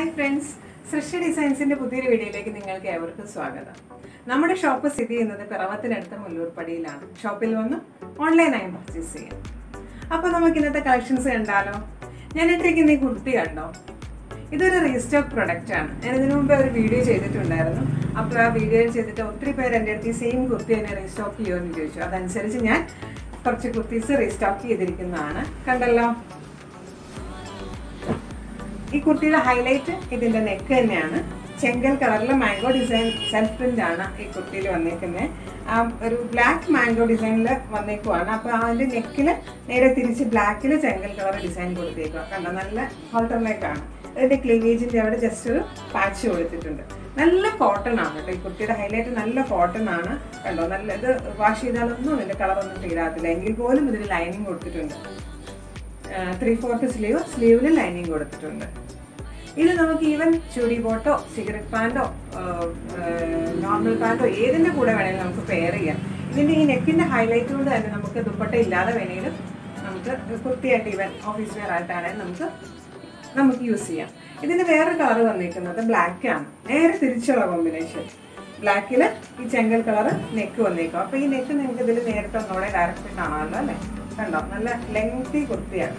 hi friends സൃഷ്ടി ഡിസൈൻസിന്റെ പുതിയൊരു വീഡിയോയിലേക്ക് നിങ്ങൾക്ക് ഏവർക്കും സ്വാഗതം നമ്മുടെ ഷോപ്പ് സ്ഥിതി ചെയ്യുന്നത് പിറവത്തിനടുത്ത മുല്ലൂർപ്പടിയിലാണ് ഷോപ്പിൽ വന്ന് ഓൺലൈനായി പർച്ചേസ് ചെയ്യാം അപ്പോൾ നമുക്ക് ഇന്നത്തെ കളക്ഷൻസ് കണ്ടാലോ ഞാൻ ഇട്ടിരിക്കുന്ന ഈ കുർത്തി കണ്ടോ ഇതൊരു റീസ്റ്റോക്ക് പ്രൊഡക്റ്റ് ആണ് ഞാൻ ഇതിനു മുമ്പ് ഒരു വീഡിയോ ചെയ്തിട്ടുണ്ടായിരുന്നു അപ്പോൾ ആ വീഡിയോ ചെയ്തിട്ട് ഒത്തിരി പേര് എൻ്റെ അടുത്ത് ഈ സെയിം കുർത്തി തന്നെ റീസ്റ്റോക്ക് ചെയ്യുമോ എന്ന് ചോദിച്ചു അതനുസരിച്ച് ഞാൻ കുറച്ച് കുർത്തീസ് റീസ്റ്റോക്ക് ചെയ്തിരിക്കുന്നതാണ് കണ്ടല്ലോ ഈ കുർത്തിയുടെ ഹൈലൈറ്റ് ഇതിന്റെ നെക്ക് തന്നെയാണ് ചെങ്കൽ കളറിലെ മാംഗോ ഡിസൈൻ സെൽഫ് പ്രിന്റ് ആണ് ഈ കുർത്തിയിൽ വന്നേക്കുന്നത് ആ ഒരു ബ്ലാക്ക് മാംഗോ ഡിസൈനിൽ വന്നേക്കുവാണ് അപ്പോൾ അതിന്റെ നെക്കിൽ നേരെ തിരിച്ച് ബ്ലാക്കിൽ ചെങ്കൽ കളർ ഡിസൈൻ കൊടുത്തേക്കുക കണ്ടോ നല്ല ഹോൾട്ടർ നെക്കാണ് അതിന്റെ ക്ലീവേജിന്റെ അവിടെ ജസ്റ്റ് ഒരു പാച്ച് കൊടുത്തിട്ടുണ്ട് നല്ല കോട്ടൺ ആണ് കേട്ടോ ഈ കുർത്തിയുടെ ഹൈലൈറ്റ് നല്ല കോട്ടൺ ആണ് കണ്ടോ നല്ല ഇത് വാഷ് ചെയ്താലൊന്നും ഇതിന്റെ കളർ ഒന്നും തീരാത്തില്ല എങ്കിൽ പോലും ഇതിന് ലൈനിങ് കൊടുത്തിട്ടുണ്ട് ത്രീ ഫോർത്ത് സ്ലീവ് സ്ലീവിൽ ലൈനിങ് കൊടുത്തിട്ടുണ്ട് ഇത് നമുക്ക് ഈവൻ ചുടി ബോട്ടോ സിഗരറ്റ് പാൻറ്റോ നോർമൽ പാൻറ്റോ ഏതിൻ്റെ കൂടെ വേണമെങ്കിലും നമുക്ക് പെയർ ചെയ്യാം ഇതിൻ്റെ ഈ നെക്കിൻ്റെ ഹൈലൈറ്റ് കൊണ്ട് തന്നെ നമുക്ക് ദുപ്പട്ട ഇല്ലാതെ വേണമെങ്കിലും നമുക്ക് കുർത്തിയായിട്ട് ഈവൻ ഓഫീസ് വെയർ ആയിട്ടാണെങ്കിലും നമുക്ക് നമുക്ക് യൂസ് ചെയ്യാം ഇതിന് വേറെ കളർ വന്നിരിക്കുന്നത് ബ്ലാക്ക് ആണ് നേരെ തിരിച്ചുള്ള കോമ്പിനേഷൻ ബ്ലാക്കിൽ ഈ ചെങ്കൽ കളർ നെക്ക് വന്നേക്കും അപ്പോൾ ഈ നെക്ക് നിങ്ങൾക്ക് ഇതിൽ നേരിട്ട് ഒന്നുകൂടെ ഡയറക്റ്റ് കാണാമല്ലോ അല്ലേ കണ്ടോ നല്ല ലെങ്തി കുർത്തിയാണ്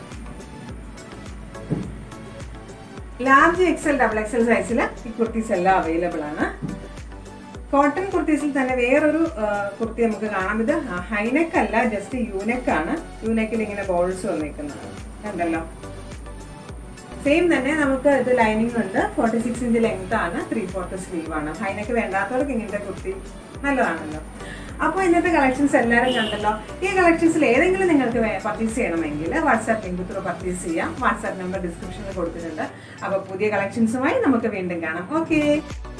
ലാർജ് എക്സൽ ഡബിൾ എക്സൽ സൈസിൽ ഈ കുർത്തീസ് എല്ലാം അവൈലബിൾ ആണ് കോട്ടൺ കുർത്തീസിൽ തന്നെ വേറൊരു ആ, കുർത്തി നമുക്ക് കാണാം ഇത് ഹൈനെക്ക് അല്ല ജസ്റ്റ് യൂനെക്ക് ആണ് യൂനെക്കിൽ ഇങ്ങനെ ബോൾസ് വന്നിരിക്കുന്നതാണ് കണ്ടല്ലോ സെയിം തന്നെ നമുക്ക് ഇത് ലൈനിങ് ഉണ്ട് ഫോർട്ടി സിക്സ് ഇഞ്ച് ലെങ്ത് ആണ് ത്രീ ഫോർത്ത് സ്ലീവ് ആണ് ഹൈനെക്ക് വേണ്ടാത്തവർക്ക് ഇങ്ങനത്തെ കുർത്തി നല്ലതാണല്ലോ അപ്പോൾ ഇന്നത്തെ കളക്ഷൻസ് എല്ലാവരും കണ്ടല്ലോ ഈ കളക്ഷൻസിൽ ഏതെങ്കിലും നിങ്ങൾക്ക് പർച്ചേസ് ചെയ്യണമെങ്കിൽ വാട്സാപ്പ് ലിങ്ക് ത്രൂ പർച്ചേസ് ചെയ്യാം വാട്സാപ്പ് നമ്പർ ഡിസ്ക്രിപ്ഷനിൽ കൊടുത്തിട്ടുണ്ട് അപ്പോൾ പുതിയ കളക്ഷൻസുമായി നമുക്ക് വീണ്ടും കാണാം ഓക്കെ